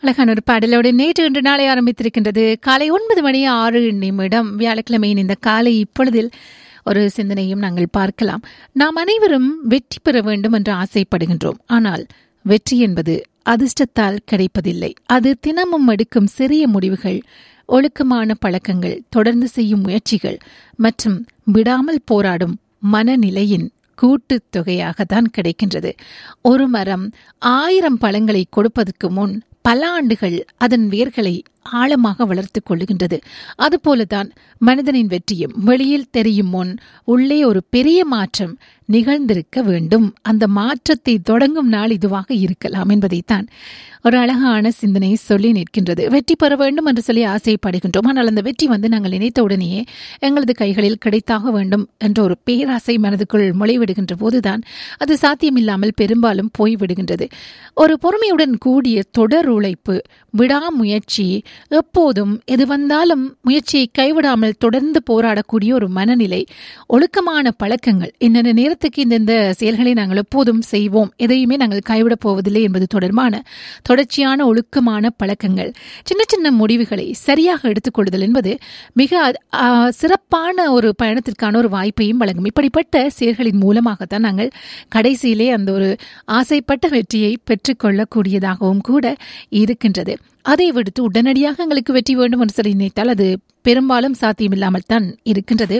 அழகான ஒரு பாடலோடு நேற்று இன்று நாளை ஆரம்பித்திருக்கின்றது காலை ஒன்பது மணி ஆறு நிமிடம் வியாழக்கிழமையின் இந்த காலை இப்பொழுதில் ஒரு சிந்தனையும் நாங்கள் பார்க்கலாம் நாம் அனைவரும் வெற்றி பெற வேண்டும் என்று ஆசைப்படுகின்றோம் ஆனால் வெற்றி என்பது அதிர்ஷ்டத்தால் கிடைப்பதில்லை அது தினமும் எடுக்கும் சிறிய முடிவுகள் ஒழுக்கமான பழக்கங்கள் தொடர்ந்து செய்யும் முயற்சிகள் மற்றும் விடாமல் போராடும் மனநிலையின் கூட்டுத் தொகையாகத்தான் கிடைக்கின்றது ஒரு மரம் ஆயிரம் பழங்களை கொடுப்பதற்கு முன் பல ஆண்டுகள் அதன் வேர்களை ஆழமாக வளர்த்துக் கொள்ளுகின்றது அதுபோலதான் மனிதனின் வெற்றியும் வெளியில் தெரியும் முன் உள்ளே ஒரு பெரிய மாற்றம் நிகழ்ந்திருக்க வேண்டும் அந்த மாற்றத்தை தொடங்கும் நாள் இதுவாக இருக்கலாம் என்பதைத்தான் ஒரு அழகான சிந்தனை சொல்லி நிற்கின்றது வெற்றி பெற வேண்டும் என்று சொல்லி ஆசைப்படுகின்றோம் ஆனால் அந்த வெற்றி வந்து நாங்கள் நினைத்த உடனேயே எங்களது கைகளில் கிடைத்தாக வேண்டும் என்ற ஒரு பேராசை மனதுக்குள் முளைவிடுகின்ற போதுதான் அது சாத்தியமில்லாமல் பெரும்பாலும் போய்விடுகின்றது ஒரு பொறுமையுடன் கூடிய தொடர் உழைப்பு விடாமுயற்சி எப்போதும் எது வந்தாலும் முயற்சியை கைவிடாமல் தொடர்ந்து போராடக்கூடிய ஒரு மனநிலை ஒழுக்கமான பழக்கங்கள் என்னென்ன நேரத்துக்கு இந்தந்த செயல்களை நாங்கள் எப்போதும் செய்வோம் எதையுமே நாங்கள் கைவிடப் போவதில்லை என்பது தொடர்பான தொடர்ச்சியான ஒழுக்கமான பழக்கங்கள் சின்ன சின்ன முடிவுகளை சரியாக எடுத்துக்கொள்ளுதல் என்பது மிக ஆ, சிறப்பான ஒரு பயணத்திற்கான ஒரு வாய்ப்பையும் வழங்கும் இப்படிப்பட்ட செயல்களின் மூலமாகத்தான் நாங்கள் கடைசியிலே அந்த ஒரு ஆசைப்பட்ட வெற்றியை பெற்றுக்கொள்ளக்கூடியதாகவும் கூட இருக்கின்றது அதை விடுத்து உடனடியாக எங்களுக்கு வெற்றி வேண்டும் என்று சொல்லி நினைத்தால் அது பெரும்பாலும் சாத்தியமில்லாமல் தான் இருக்கின்றது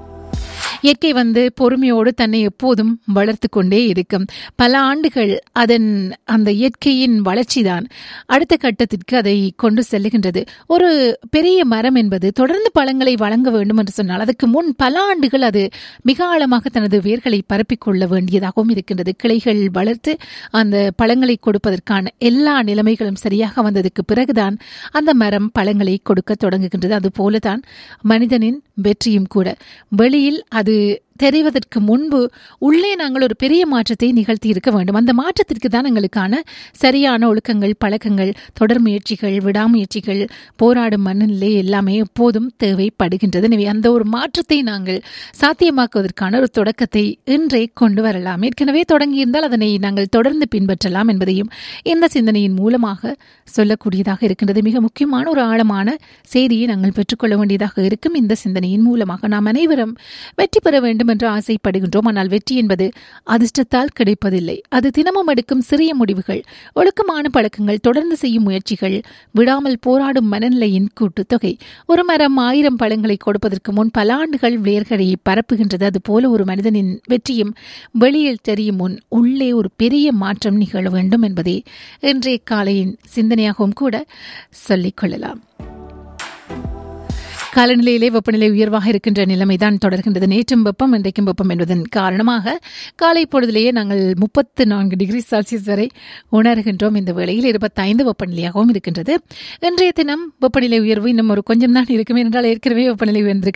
இயற்கை வந்து பொறுமையோடு தன்னை எப்போதும் வளர்த்து கொண்டே இருக்கும் பல ஆண்டுகள் அதன் அந்த இயற்கையின் வளர்ச்சிதான் அடுத்த கட்டத்திற்கு அதை கொண்டு செல்லுகின்றது ஒரு பெரிய மரம் என்பது தொடர்ந்து பழங்களை வழங்க வேண்டும் என்று சொன்னால் அதுக்கு முன் பல ஆண்டுகள் அது மிக ஆழமாக தனது வேர்களை பரப்பிக் கொள்ள வேண்டியதாகவும் இருக்கின்றது கிளைகள் வளர்த்து அந்த பழங்களை கொடுப்பதற்கான எல்லா நிலைமைகளும் சரியாக வந்ததுக்கு பிறகுதான் அந்த மரம் பழங்களை கொடுக்க தொடங்குகின்றது அது போலதான் மனிதனின் வெற்றியும் கூட வெளியில் அது தெரிவதற்கு முன்பு உள்ளே நாங்கள் ஒரு பெரிய மாற்றத்தை நிகழ்த்தி இருக்க வேண்டும் அந்த மாற்றத்திற்கு தான் எங்களுக்கான சரியான ஒழுக்கங்கள் பழக்கங்கள் தொடர் முயற்சிகள் விடாமுயற்சிகள் போராடும் மனநிலை எல்லாமே எப்போதும் தேவைப்படுகின்றது எனவே அந்த ஒரு மாற்றத்தை நாங்கள் சாத்தியமாக்குவதற்கான ஒரு தொடக்கத்தை இன்றே கொண்டு வரலாம் ஏற்கனவே தொடங்கியிருந்தால் அதனை நாங்கள் தொடர்ந்து பின்பற்றலாம் என்பதையும் இந்த சிந்தனையின் மூலமாக சொல்லக்கூடியதாக இருக்கின்றது மிக முக்கியமான ஒரு ஆழமான செய்தியை நாங்கள் பெற்றுக்கொள்ள வேண்டியதாக இருக்கும் இந்த சிந்தனையின் மூலமாக நாம் அனைவரும் வெற்றி பெற வேண்டும் என்று ஆசைப்படுகின்றோம் ஆனால் வெற்றி என்பது அதிர்ஷ்டத்தால் கிடைப்பதில்லை அது தினமும் எடுக்கும் சிறிய முடிவுகள் ஒழுக்கமான பழக்கங்கள் தொடர்ந்து செய்யும் முயற்சிகள் விடாமல் போராடும் மனநிலையின் கூட்டுத்தொகை ஒரு மரம் ஆயிரம் பழங்களை கொடுப்பதற்கு முன் பல ஆண்டுகள் வேர்களை பரப்புகின்றது அதுபோல ஒரு மனிதனின் வெற்றியும் வெளியில் தெரியும் முன் உள்ளே ஒரு பெரிய மாற்றம் நிகழ வேண்டும் என்பதே இன்றைய காலையின் சிந்தனையாகவும் கூட சொல்லிக் கொள்ளலாம் காலநிலையிலே வெப்பநிலை உயர்வாக இருக்கின்ற நிலைமைதான் தொடர்கின்றது நேற்றும் வெப்பம் இன்றைக்கும் வெப்பம் என்பதன் காரணமாக காலை பொழுதிலேயே நாங்கள் முப்பத்து நான்கு டிகிரி செல்சியஸ் வரை உணர்கின்றோம் இந்த வேளையில் இருபத்தைந்து வெப்பநிலையாகவும் இருக்கின்றது இன்றைய தினம் வெப்பநிலை உயர்வு இன்னும் ஒரு கொஞ்சம் தான் இருக்கும் என்றால் ஏற்கனவே வெப்பநிலை உயர்ந்திருக்கு